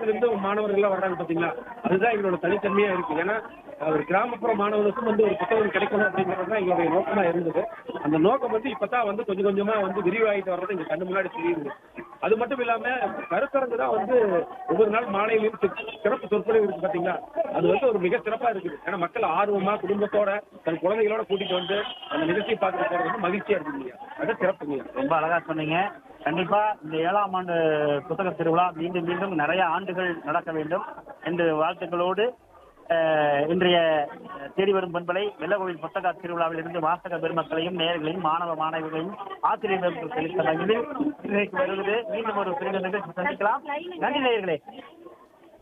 கிராமத்துல இருந்து மாணவர்கள் எல்லாம் வர்றாங்க பாத்தீங்களா அதுதான் எங்களோட தனித்தன்மையா இருக்கு ஏன்னா ஒரு கிராமப்புற மாணவர்களுக்கும் வந்து ஒரு புத்தகம் கிடைக்கணும் அப்படிங்கிறது தான் எங்களுடைய நோக்கமா இருந்தது அந்த நோக்கம் வந்து இப்பதான் வந்து கொஞ்சம் கொஞ்சமா வந்து விரிவாகிட்டு வர்றது எங்க கண்ணு முன்னாடி தெரியுது அது மட்டும் இல்லாம கருத்தரங்கு தான் வந்து ஒவ்வொரு நாள் மாலையிலும் சி- சிறப்பு சொற்பொழிவு இருக்கு பாத்தீங்களா அது வந்து ஒரு மிக சிறப்பா இருக்குது ஏன்னா மக்கள் ஆர்வமா குடும்பத்தோட தன் குழந்தைகளோட கூட்டிட்டு வந்து அந்த நிகழ்ச்சியை பார்த்துட்டு போறது வந்து மகிழ்ச்சியா இருக்குங்க அது சிறப்புங்க ரொம்ப அழகா சொன்னீங்க கண்டிப்பா இந்த ஏழாம் ஆண்டு புத்தக திருவிழா மீண்டும் மீண்டும் நிறைய ஆண்டுகள் நடக்க வேண்டும் என்று வாழ்த்துக்களோடு அஹ், இன்றைய அஹ், தேடி வரும் பண்பலை வெள்ளகோவில் புத்தக திருவிழாவில் இருந்து வாசக பெருமக்களையும் நேயர்களையும் மாணவ மாணவிகளையும் ஆசிரியர்களுக்கு செலுத்த வகையில் இன்றைக்கு வருவது மீண்டும் ஒரு சிறந்த நிகழ்ச்சி சந்திக்கலாம் நன்றி நேயர்களே